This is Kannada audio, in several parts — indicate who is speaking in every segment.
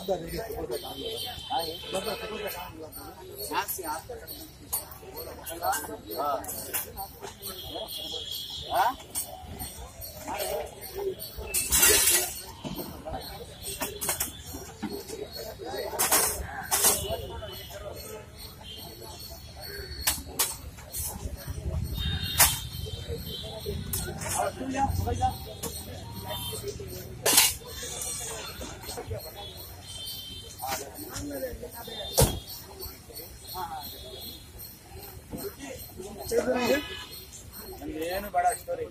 Speaker 1: ಏನು ಬೇಡ ಸ್ಟೋರಿ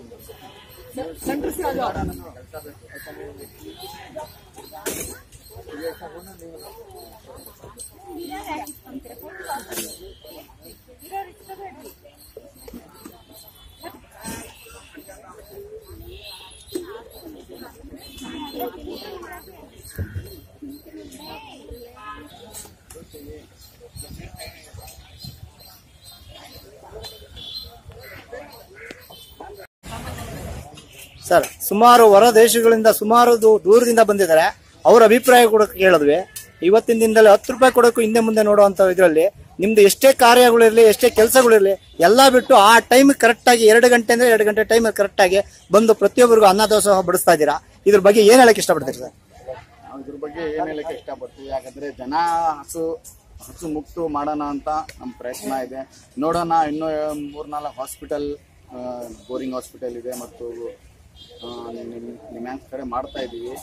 Speaker 2: ಸರ್ ಸುಮಾರು ಹೊರ ದೇಶಗಳಿಂದ ಸುಮಾರು ದೂ- ದೂರದಿಂದ ಬಂದಿದ್ದಾರೆ ಅವ್ರ ಅಭಿಪ್ರಾಯ ಕೂಡ ಕೇಳಿದ್ವಿ ಇವತ್ತಿನ ದಿನದಲ್ಲಿ ಹತ್ತು ರೂಪಾಯಿ ಕೊಡೋಕ್ಕೂ ಹಿಂದೆ ಮುಂದೆ ನೋಡುವಂತ ಇದರಲ್ಲಿ ನಿಮ್ದು ಎಷ್ಟೇ ಕಾರ್ಯಗಳಿರ್ಲಿ ಎಷ್ಟೇ ಕೆಲಸಗಳಿರ್ಲಿ ಎಲ್ಲಾ ಬಿಟ್ಟು ಆ ಟೈಮ್ ಕರೆಕ್ಟ್ ಆಗಿ ಎರಡು ಗಂಟೆ ಅಂದ್ರೆ ಎರಡು ಗಂಟೆ ಟೈಮ್ ಕರೆಕ್ಟ್ ಆಗಿ ಬಂದು ಪ್ರತಿಯೊಬ್ಬರಿಗೂ ಅನ್ನದಾಸೋಹ ಬಡಿಸ್ತಾ ಇದ್ದೀರಾ ಇದ್ರ ಬಗ್ಗೆ ಏನ್ ಹೇಳಕ್ ಇಷ್ಟಪಡ್ತೀರಿ ಸರ್
Speaker 1: ನಾವು ಇದ್ರ ಬಗ್ಗೆ ಏನ್ ಹೇಳಕ್ಕೆ ಇಷ್ಟಪಡ್ತೀವಿ ಯಾಕಂದ್ರೆ ಜನ ಹಸು ಹಸು ಮುಕ್ತು ಮಾಡೋಣ ಅಂತ ನಮ್ಮ ಪ್ರಯತ್ನ ಇದೆ ನೋಡೋಣ ಇನ್ನೂ ಮೂರ್ನಾಲ್ಕು ಹಾಸ್ಪಿಟಲ್ ಬೋರಿಂಗ್ ಹಾಸ್ಪಿಟಲ್ ಇದೆ ಮತ್ತು ಆ, ನಿಮ್- ನಿಮ್ಯಾಂಕ್ಸ್ ಕಡೆ ಮಾಡ್ತಾ ಇದ್ದೀವಿ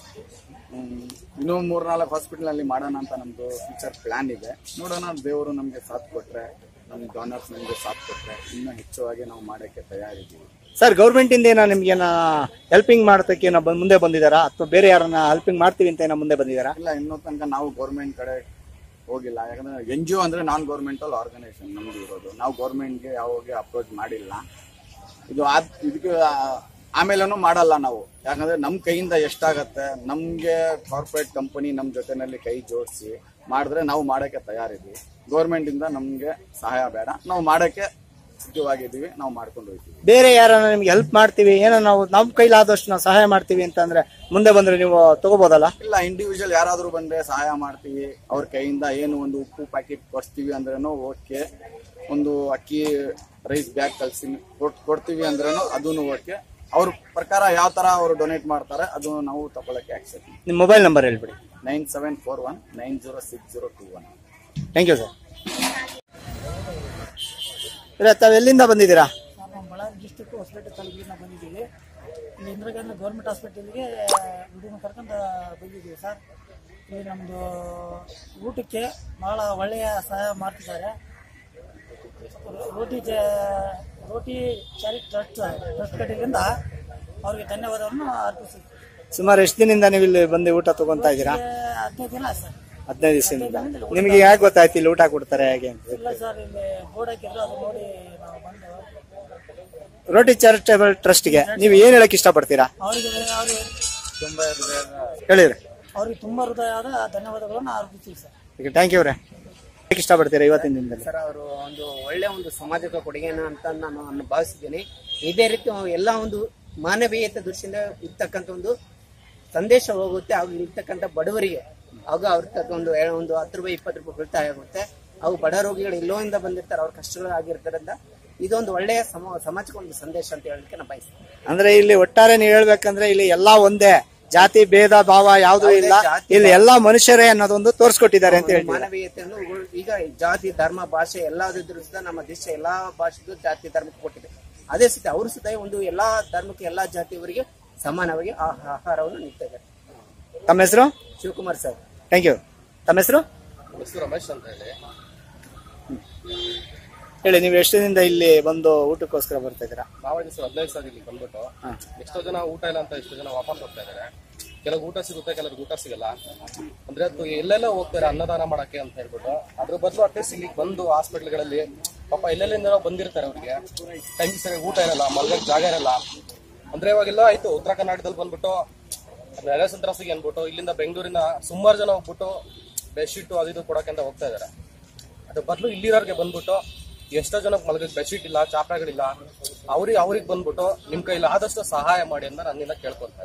Speaker 1: ಹ್ಮ್, ಇನ್ನೂ ಮೂರ್ನಾಲ್ಕು ಹಾಸ್ಪಿಟಲಲ್ಲಿ ಮಾಡೋಣ ಅಂತ ನಮ್ಮದು ಫ್ಯೂಚರ್ ಪ್ಲಾನ್ ಇದೆ ನೋಡೋಣ ದೇವರು ನಮಗೆ ಸಾಥ್ ಕೊಟ್ರೆ ನಮ್ಮ ಡಾನರ್ಸ್ ನಮಗೆ ಸಾಥ್ ಕೊಟ್ರೆ ಇನ್ನೂ ಹೆಚ್ಚುವಾಗಿ ನಾವು ಮಾಡೋಕ್ಕೆ ತಯಾರಿದ್ದೀವಿ
Speaker 2: ಸರ್ ಗೌರ್ಮೆಂಟ್ ಇಂದ ಏನೋ ನಿಮ್ಗೆ ಹೆಲ್ಪಿಂಗ್ ಮಾಡೋದಕ್ಕೆ ಏನೋ ಬಂದ್- ಮುಂದೆ ಬಂದಿದ್ದಾರಾ ಅಥವಾ ಬೇರೆ ಯಾರನ್ನ ಹೆಲ್ಪಿಂಗ್ ಮಾಡ್ತೀವಿ ಅಂತ ಏನೋ ಮುಂದೆ ಬಂದಿದ್ದಾರಾ
Speaker 1: ಇಲ್ಲ ಇನ್ನೂ ತನಕ ನಾವು ಗೌರ್ಮೆಂಟ್ ಕಡೆ ಹೋಗಿಲ್ಲ ಯಾಕಂದ್ರೆ ಎನ್ ಜಿ ಒ ಅಂದ್ರೆ ನಾನ್ ಗೌರ್ಮೆಂಟಲ್ ಆರ್ಗನೈಸೇಷನ್ ನಮ್ದು ಇರೋದು ನಾವು ಗೌರ್ಮೆಂಟ್ಗೆ ಯಾವಾಗ ಅಪ್ರೋಚ್ ಮಾಡಿಲ್ಲ ಇದು ಆದ್ ಇದಕ್ಕೆ ಆ- ಆಮೇಲೇನು ಮಾಡಲ್ಲ ನಾವು ಯಾಕಂದ್ರೆ ನಮ್ಮ ಕೈಯಿಂದ ಎಷ್ಟಾಗತ್ತೆ ನಮ್ಗೆ ಕಾರ್ಪೊರೇಟ್ ಕಂಪನಿ ನಮ್ಮ ಜೊತೆನಲ್ಲಿ ಕೈ ಜೋಡಿಸಿ ಮಾಡಿದ್ರೆ ನಾವು ಮಾಡಕ್ಕೆ ತಯಾರಿದ್ದೀವಿ ಗೌರ್ಮೆಂಟ್ ಇಂದ ನಮ್ಗೆ ಸಹಾಯ ಬೇಡ ನಾವು ಮಾಡಕ್ಕೆ ಸಿದ್ಧವಾಗಿದ್ದೀವಿ ನಾವು ಮಾಡ್ಕೊಂಡು ಹೋಗ್ತೀವಿ
Speaker 2: ಬೇರೆ ಯಾರನ್ನ ನಿಮ್ಗೆ ಹೆಲ್ಪ್ ಮಾಡ್ತೀವಿ ಏನೋ ನಾವು ನಮ್ ಕೈಲಾದಷ್ಟು ನಾವು ಸಹಾಯ ಮಾಡ್ತೀವಿ ಅಂತಂದ್ರೆ ಮುಂದೆ ಬಂದ್ರೆ ನೀವು ತಗೋಬೋದಲ್ಲ
Speaker 1: ಇಲ್ಲ ಇಂಡಿವಿಜುವಲ್ ಯಾರಾದ್ರೂ ಬಂದ್ರೆ ಸಹಾಯ ಮಾಡ್ತೀವಿ ಅವ್ರ ಕೈಯಿಂದ ಏನು ಒಂದು ಉಪ್ಪು ಪ್ಯಾಕೆಟ್ ಕೊಡ್ತೀವಿ ಅಂದ್ರೇನು ಓಕೆ ಒಂದು ಅಕ್ಕಿ ರೈಸ್ ಬ್ಯಾಗ್ ಕಳ್ಸಿ ಕೊಟ್- ಕೊಡ್ತೀವಿ ಅಂದ್ರೇನು ಅದನ್ನು ಓಕೆ ಅವ್ರ ಪ್ರಕಾರ ಯಾವ ತರ ಅವರು ಡೊನೇಟ್ ಮಾಡ್ತಾರೆ ಅದು ನಾವು ತಗೊಳಕ್ಕೆ ಆಕ್ಸೆಪ್ಟ್
Speaker 2: ನಿಮ್ಮ ಮೊಬೈಲ್ ನಂಬರ್ ಹೇಳ್ಬಿಡಿ
Speaker 1: nine seven four one nine zero six zero two one
Speaker 2: thank you sir ತಾವು ಎಲ್ಲಿಂದ ಬಂದಿದ್ದೀರಾ
Speaker 3: ಸರ್ ನಾವು ಬಳ್ಳಾರಿ ಡಿಸ್ಟಿಕ್ ಹೊಸಪೇಟೆ ತಾಲೂಕಿನ ಬಂದಿದ್ದೀವಿ ಇಲ್ಲಿ ಇಂದಿರಾ ಗಾಂಧಿ ಗೌರ್ಮೆಂಟ್ ಹಾಸ್ಪಿಟಲ್ಗೆ ಹುಡುಗನ ಕರ್ಕೊಂಡು ಬಂದಿದ್ದೀವಿ ಸರ್ ಇಲ್ಲಿ ನಮ್ಮದು ಊಟಕ್ಕೆ ಭಾಳ ಒಳ್ಳೆಯ ಸಹಾಯ ಮಾಡ್ತಿದ್ದಾರೆ ರೋಟಿ ಚ ರೋಟಿ ಚಾರಿಟಿ ಟ್ರಸ್ಟ್ ಟ್ರಸ್ಟ್ ಕಡೆಯಿಂದ ಅವ್ರಿಗೆ ಧನ್ಯವಾದವನ್ನು ಅರ್ಪಿಸುತ್ತೀವಿ
Speaker 2: ಸುಮಾರು ಎಷ್ಟು ದಿನದಿಂದ ನೀವು ಇಲ್ಲಿ ಬಂದು ಊಟ ತಗೊಂತಾ ಇದ್ದೀರಾ
Speaker 3: ಹದಿನೈದು ದಿನ ಆಯ್ತು ಸರ್
Speaker 2: ಹದಿನೈದು ದಿವಸದಿಂದ ನಿಮಗೆ ಯಾಕೆ ಗೊತ್ತಾಯ್ತು ಇಲ್ಲಿ ಊಟ ಕೊಡ್ತಾರೆ ಹೇಗೆ ಅಂತ
Speaker 3: ಇಲ್ಲ ಸರ್ ಇಲ್ಲಿ ಬೋರ್ಡ್ ಹಾಕಿದ್ರು ಅದು ನೋಡಿ ನಾವು ಬಂದು
Speaker 2: ರೋಟಿ ಚಾರಿಟೇಬಲ್ ಟ್ರಸ್ಟ್ಗೆ ನೀವು ಏನ್ ಹೇಳಕ್ ಇಷ್ಟಪಡ್ತೀರಾ
Speaker 3: ಅವರಿಗೆ ಅವ್ರಿಗೆ
Speaker 1: ತುಂಬಾ
Speaker 2: ಹೇಳಿರಿ
Speaker 3: ಅವ್ರಿಗೆ ತುಂಬ ಹೃದಯದ ಧನ್ಯವಾದಗಳನ್ನು ಅರ್ಪಿಸ್ತೀವಿ ಸರ್
Speaker 2: ಥ್ಯಾಂಕ್ ಯು ರೇ ಇಷ್ಟಪಡ್ತೀರಾ ಇವತ್ತಿನ ದಿನದಲ್ಲಿ
Speaker 4: ಸರ್ ಅವರು ಒಂದು ಒಳ್ಳೆ ಒಂದು ಸಮಾಜಕ್ಕೆ ಕೊಡುಗೆನ ಅಂತ ನಾನು ನಾನು ಭಾವಿಸಿದ್ದೇನೆ ಇದೇ ರೀತಿ ಎಲ್ಲ ಒಂದು ಮಾನವೀಯತೆ ದೃಷ್ಟಿಯಿಂದ ಇರ್ತಕ್ಕಂಥ ಒಂದು ಸಂದೇಶ ಹೋಗುತ್ತೆ ಹಾಗೂ ಇರ್ತಕ್ಕಂಥ ಬಡವರಿಗೆ ಹಾಗೂ ಅವ್ರ ತಕ್ಕ ಒಂದು ಏ- ಒಂದು ಹತ್ತು ರೂಪಾಯಿ ಇಪ್ಪತ್ತು ರೂಪಾಯಿ ಉಳಿತಾಯ ಆಗುತ್ತೆ ಹಾಗೂ ಬಡ ರೋಗಿಗಳು ಎಲ್ಲೋಯಿಂದ ಬಂದಿರ್ತಾರೆ ಅವ್ರ ಕಷ್ಟಗಳು ಆಗಿರ್ತಾರಿಂದ ಇದೊಂದು ಒಳ್ಳೆಯ ಸಮ ಸಮಾಜಕ್ಕೆ ಒಂದು ಸಂದೇಶ ಅಂತ ಹೇಳಲಿಕ್ಕೆ ನಾನು ಬಯಸ್ತೇನೆ
Speaker 2: ಅಂದ್ರೆ ಇಲ್ಲಿ ಒಟ್ಟಾರೆ ನೀವು ಹೇಳ್ಬೇಕಂದ್ರೆ ಇಲ್ಲಿ ಎಲ್ಲಾ ಒಂದೇ ಜಾತಿ ಭೇದ ಭಾವ ಯಾವುದೂ ಇಲ್ಲ
Speaker 4: ಜಾತಿ
Speaker 2: ಇಲ್ಲಿ ಎಲ್ಲಾ ಮನುಷ್ಯರೇ ಅನ್ನೋದೊಂದು ತೋರಿಸ್ಕೊಟ್ಟಿದ್ದಾರೆ ಅಂತ ಹೇಳ್ತೀವಿ
Speaker 4: ಮಾನವೀಯತೆಯನ್ನು ಉಳ್- ಈಗ ಜಾತಿ ಧರ್ಮ ಭಾಷೆ ಎಲ್ಲಾದ್ರೂ ಸುತ್ತ ನಮ್ಮ ದೇಶ ಎಲ್ಲಾ ಭಾಷೆಗೂ ಜಾತಿ ಧರ್ಮಕ್ಕೆ ಕೊಟ್ಟಿದೆ ಅದೇ ಸುತ್ತ ಅವರು ಸುತ್ತ ಒಂದು ಎಲ್ಲಾ ಧರ್ಮಕ್ಕೆ ಎಲ್ಲಾ ಜಾತಿಯವರಿಗೆ ಸಮಾನವಾಗಿ ಆ- ಆಹಾರವನ್ನು ನೀಡ್ತಾ ಇದ್ದಾರೆ
Speaker 2: ತಮ್ಮ ಹೆಸರು
Speaker 4: ಶಿವಕುಮಾರ್ ಸರ್
Speaker 2: ಥ್ಯಾಂಕ್ ಯು ತಮ್ಮ ಹೆಸರು
Speaker 5: ಹೆಸರು ರಮೇಶ್ ಅಂತ ಹೇಳಿ
Speaker 2: ಹೇಳಿ ನೀವು ಎಷ್ಟು ದಿನದಿಂದ ಇಲ್ಲಿ ಬಂದು ಊಟಕ್ಕೋಸ್ಕರ ಬರ್ತಾ ಇದ್ದೀರಾ
Speaker 5: ನಾವಾಗಿ ಸರ್ ಹದಿನೈದು ಸಾವಿರ ಇಲ್ಲಿ ಬಂದ್ಬಿಟ್ಟು ಎಷ್ಟೋ ಜನ ಊಟ ಇಲ್ಲ ಅಂತ ಎಷ್ಟೋ ಜನ ವಾಪಸ್ ಹೋಗ್ತಾ ಇದಾರೆ ಕೆಲವು ಊಟ ಸಿಗುತ್ತೆ ಕೆಲವ್ರಿಗೆ ಊಟ ಸಿಗಲ್ಲ ಅಂದ್ರೆ ಅದು ಎಲ್ಲೆಲ್ಲ ಹೋಗ್ತಾರೆ ಅನ್ನದಾನ ಮಾಡಕ್ಕೆ ಅಂತ ಹೇಳ್ಬಿಟ್ಟು ಅದ್ರ ಬದಲು ಅಟ್ಲೀಸ್ಟ್ ಇಲ್ಲಿ ಬಂದು ಹಾಸ್ಪಿಟಲ್ಗಳಲ್ಲಿ ಪಾಪ ಎಲ್ಲೆಲ್ಲಿಂದ ಬಂದಿರ್ತಾರೆ ಅವ್ರಿಗೆ ಟೈಮ್ ಸರಿಯಾಗಿ ಊಟ ಇರಲ್ಲ ಮಲ್ಗಕ್ ಜಾಗ ಇರಲ್ಲ ಅಂದ್ರೆ ಇವಾಗೆಲ್ಲ ಆಯ್ತು ಉತ್ತರ ಕರ್ನಾಟಕದಲ್ಲಿ ಬಂದ್ಬಿಟ್ಟು ನೆರೆ ಸಂತ್ರಸ್ತಿಗೆ ಅನ್ಬಿಟ್ಟು ಇಲ್ಲಿಂದ ಬೆಂಗಳೂರಿನ ಸುಮಾರು ಜನ ಹೋಗ್ಬಿಟ್ಟು ಬೆಡ್ಶೀಟು ಅದು ಇದು ಕೊಡಕ್ಕೆ ಅಂತ ಹೋಗ್ತಾ ಇದಾರೆ ಅದ್ರ ಬದಲು ಇಲ್ಲಿರೋರ್ಗೆ ಬಂದ್ಬಿಟ್ಟು ಎಷ್ಟೋ ಜನಕ್ಕೆ ಮಲಗಕ್ಕೆ ಬೆಡ್ಶೀಟ್ ಇಲ್ಲ ಚಾಪೆಗಳಿಲ್ಲ ಅವ್ರಿಗೆ ಅವ್ರಿಗೆ ಬಂದ್ಬಿಟ್ಟು ನಿಮ್ ಕೈಲಿ ಆದಷ್ಟು ಸಹಾಯ ಮಾಡಿ ಅಂತ ನನ್ನಿಂದ ಕೇಳ್ಕೊತಾ ಇದ್ದೀನಿ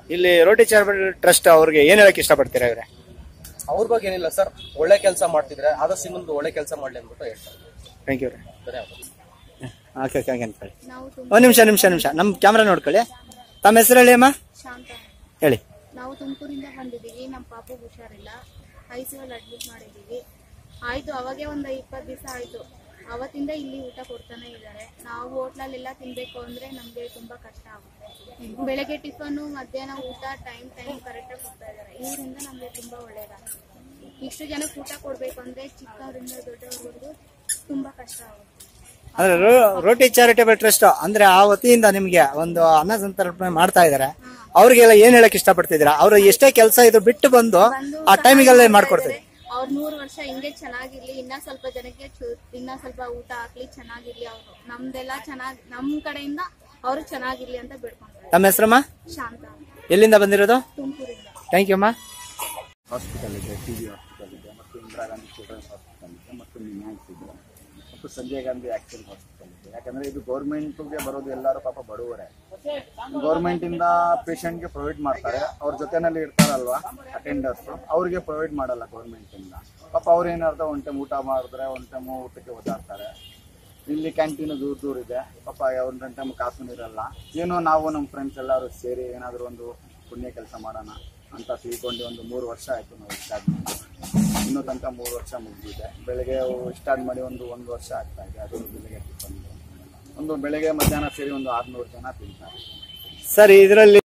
Speaker 2: ಇಲ್ಲಿ ರೋಟಿ ಚಾರಿಟಬಲ್ ಟ್ರಸ್ಟ್ ಅವ್ರಿಗೆ ಏನ್ ಹೇಳಕ್ ಇಷ್ಟಪಡ್ತೀರಾ ಇವ್ರೆ
Speaker 5: ಅವ್ರ ಬಗ್ಗೆ ಏನಿಲ್ಲ ಸರ್ ಒಳ್ಳೆ ಕೆಲಸ ಮಾಡ್ತಿದ್ರೆ ಆದಷ್ಟು ಇನ್ನೊಂದು ಒಳ್ಳೆ ಕೆಲಸ ಮಾಡ್ಲಿ ಅಂದ್ಬಿಟ್ಟು ಹೇಳ್ತಾರೆ
Speaker 2: ಥ್ಯಾಂಕ್ ಯು
Speaker 5: ಧನ್ಯವಾದ
Speaker 2: ಓಕೆ ಓಕೆ ಅನ್ಕೊಳ್ಳಿ
Speaker 6: ನಾವು
Speaker 2: ಒಂದ್ ನಿಮಿಷ ನಿಮಿಷ ನಿಮಿಷ ನಮ್ಮ ಕ್ಯಾಮ್ರಾ ನೋಡ್ಕೊಳ್ಳಿ ತಮ್ಮ ಹೆಸರು ಹೇಳಿ ಅಮ್ಮ
Speaker 6: ಶಾಂತ
Speaker 2: ಹೇಳಿ
Speaker 6: ನಾವು ತುಮಕೂರಿಂದ ಬಂದಿದ್ದೀವಿ ನಮ್ಮ ಪಾಪು ಹುಷಾರಿಲ್ಲ ಐ ಸಿ ಅಡ್ಮಿಟ್ ಮಾಡಿದ್ದೀವಿ ಆಯ್ತು ಅವಾಗೆ ಒಂದು ಇಪ್ಪತ್ತು ದಿವಸ ಆಯ್ತು ಅವತ್ತಿಂದ ಇಲ್ಲಿ ಊಟ ಕೊಡ್ತಾನೆ ಇದ್ದಾರೆ ನಾವು ಹೋಟ್ಲಲ್ಲೆಲ್ಲ ತಿನ್ಬೇಕು ಅಂದ್ರೆ ನಮ್ಗೆ ತುಂಬಾ ಕಷ್ಟ ಆಗುತ್ತೆ ಬೆಳಗ್ಗೆ ಟಿಫನ್ ಮಧ್ಯಾಹ್ನ ಊಟ ಟೈಮ್ ಟೈಮ್ ಕರೆಕ್ಟಾಗಿ ಕೊಡ್ತಾ ಇದ್ದಾರೆ ಇವರಿಂದ ನಮ್ಗೆ ತುಂಬಾ ಒಳ್ಳೇದಾಗುತ್ತೆ ಇಷ್ಟು ಜನಕ್ಕೆ ಊಟ ಕೊಡ್ಬೇಕು ಅಂದ್ರೆ ಚಿಕ್ಕವರಿಂದ ದೊಡ್ಡವರೆಗೂ ತುಂಬಾ ಕಷ್ಟ ಆಗುತ್ತೆ
Speaker 2: ಅಂದ್ರೆ ರೋ- ರೋಟಿ ಚಾರಿಟೇಬಲ್ ಟ್ರಸ್ಟ್ ಅಂದ್ರೆ ಆ ವತಿಯಿಂದ ನಿಮ್ಗೆ ಒಂದು ಅನ್ನ ಸಂತರ್ಪಣೆ ಮಾಡ್ತಾ ಇದಾರೆ ಅವ್ರಿಗೆಲ್ಲ ಏನ್ ಹೇಳಕ್ ಇಷ್ಟಪಡ್ತಿದ್ದೀರಾ ಅವ್ರು ಎಷ್ಟೇ ಕೆಲಸ ಇದು ಬಿಟ್ಟು ಬಂದು
Speaker 6: ಬಂದು
Speaker 2: ಆ ಟೈಮಿಗೆಲ್ಲ ಮಾಡ್ಕೊಡ್ತೀವಿ
Speaker 6: ಅವ್ರ ನೂರು ವರ್ಷ ಹಿಂಗೆ ಚೆನ್ನಾಗಿರ್ಲಿ ಇನ್ನ ಸ್ವಲ್ಪ ಜನಕ್ಕೆ ಚು- ಇನ್ನ ಸ್ವಲ್ಪ ಊಟ ಹಾಕ್ಲಿ ಚೆನ್ನಾಗಿರ್ಲಿ ಅವರು ನಮ್ದೆಲ್ಲ ಚೆನ್ನಾಗ್ ನಮ್ ಕಡೆಯಿಂದ ಅವರು ಚೆನ್ನಾಗಿರ್ಲಿ ಅಂತ ಬಿಡ್ಕೊಂತಾರೆ
Speaker 2: ತಮ್ಮ ಹೆಸರಮ್ಮ
Speaker 6: ಶಾಂತ
Speaker 2: ಎಲ್ಲಿಂದ ಬಂದಿರೋದು
Speaker 6: ತುಮಕೂರಿಂದ
Speaker 2: ಥ್ಯಾಂಕ್ ಯು ಅಮ್ಮ
Speaker 1: ಹಾಸ್ಪಿಟಲ್ ಇದೆ ಟಿ ಬಿ ಹಾಸ್ಪಿಟಲ್ ಇದೆ ಮತ್ತು ಇಂದಿರಾ ಗಾಂಧಿ ಚಿಲ್ಡ್ರನ್ಸ್ ಹಾಸ್ಪಿಟಲ್ ಇದೆ ಮತ್ತು ನಿಮ್ಯಾನ್ಸ್ ಇದೆ ಮತ್ತು ಸಂಜಯ್ ಗಾಂಧಿ ಆಕ್ಸಿಲ್ ಹಾಸ್ಪಿಟಲ್ ಇದೆ ಯಾಕಂದ್ರೆ ಇದು ಗೌರ್ಮೆಂಟ್ಗೆ ಬರೋದು ಎಲ್ಲರೂ ಪಾಪ ಬಡವರೇ ಗೌರ್ಮೆಂಟಿಂದ ಪೇಷಂಟ್ಗೆ ಪ್ರೊವೈಡ್ ಮಾಡ್ತಾರೆ ಅವ್ರ ಜೊತೆನಲ್ಲಿ ಇರ್ತಾರಲ್ವಾ ಅಟೆಂಡರ್ಸ್ ಅವ್ರಿಗೆ ಪ್ರೊವೈಡ್ ಮಾಡಲ್ಲ ಗೌರ್ಮೆಂಟಿಂದ ಪಾಪ ಅವ್ರು ಏನಾರ್ಥ ಒಂದು ಟೈಮ್ ಊಟ ಮಾಡಿದ್ರೆ ಒಂದು ಟೈಮ್ ಊಟಕ್ಕೆ ಒದ್ದಾಡ್ತಾರೆ ಇಲ್ಲಿ ಕ್ಯಾಂಟೀನ್ ದೂರ ದೂರ ಇದೆ ಪಾಪ ಒಂದು ಟೈಮ್ ಕಾಸು ಇರಲ್ಲ ಏನೋ ನಾವು ನಮ್ಮ ಫ್ರೆಂಡ್ಸ್ ಎಲ್ಲರೂ ಸೇರಿ ಏನಾದರೂ ಒಂದು ಪುಣ್ಯ ಕೆಲಸ ಮಾಡೋಣ ಅಂತ ತಿಳ್ಕೊಂಡು ಒಂದು ಮೂರು ವರ್ಷ ಆಯಿತು ನಾವು ಸ್ಟಾರ್ಟ್ ಮಾಡಿ ಇನ್ನೂ ತನಕ ಮೂರು ವರ್ಷ ಮುಗಿದಿದೆ ಬೆಳಗ್ಗೆ ಸ್ಟಾರ್ಟ್ ಮಾಡಿ ಒಂದು ಒಂದು ವರ್ಷ ಆಗ್ತಾ ಇದೆ ಅದು ಬೆಳಗ್ಗೆ ಟಿಫನ್ ಒಂದು ಬೆಳಗ್ಗೆ ಮಧ್ಯಾಹ್ನ ಸೇರಿ ಒಂದು ಆರುನೂರು ಜನ ತಿಂತಾರೆ
Speaker 2: ಸರ್ ಇದರಲ್ಲಿ